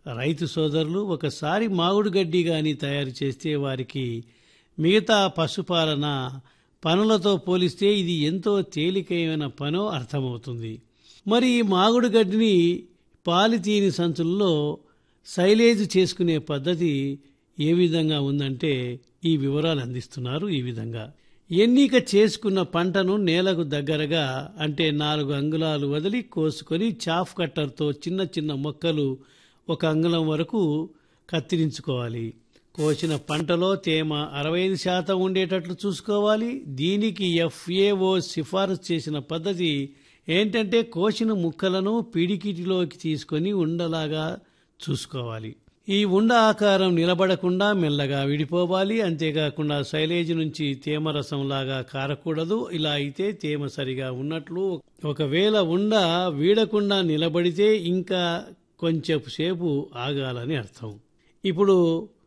రైతు సోదరులు ఒకసారి మామిడి గడ్డి గాని తయారు చేస్తే వారికి మిగతా పశుపాలన పనులతో పోలిస్తే ఇది ఎంతో తేలికైన పనో అర్థమవుతుంది మరి ఈ మామిడి గడ్డిని పాలితీని సంచుల్లో సైలేజ్ చేసుకునే పద్ధతి ఏ విధంగా ఉందంటే ఈ వివరాలు అందిస్తున్నారు ఈ విధంగా ఎన్నిక చేసుకున్న పంటను నేలకు దగ్గరగా అంటే నాలుగు అంగుళాలు వదిలి కోసుకొని చాఫ్ కట్టర్తో చిన్న చిన్న మొక్కలు ఒక అంగుళం వరకు కత్తిరించుకోవాలి కోసిన పంటలో తేమ అరవై ఐదు శాతం ఉండేటట్లు చూసుకోవాలి దీనికి ఎఫ్ఏఓ సిఫారసు చేసిన పద్ధతి ఏంటంటే కోసిన ముక్కలను పిడికిటిలోకి తీసుకొని ఉండలాగా చూసుకోవాలి ఈ ఉండ ఆకారం నిలబడకుండా మెల్లగా విడిపోవాలి అంతేకాకుండా శైలేజ్ నుంచి తేమ రసంలాగా కారకూడదు ఇలా అయితే తేమ సరిగా ఉన్నట్లు ఒకవేళ ఉండ వీడకుండా నిలబడితే ఇంకా కొంచెం సేపు ఆగాలని అర్థం ఇప్పుడు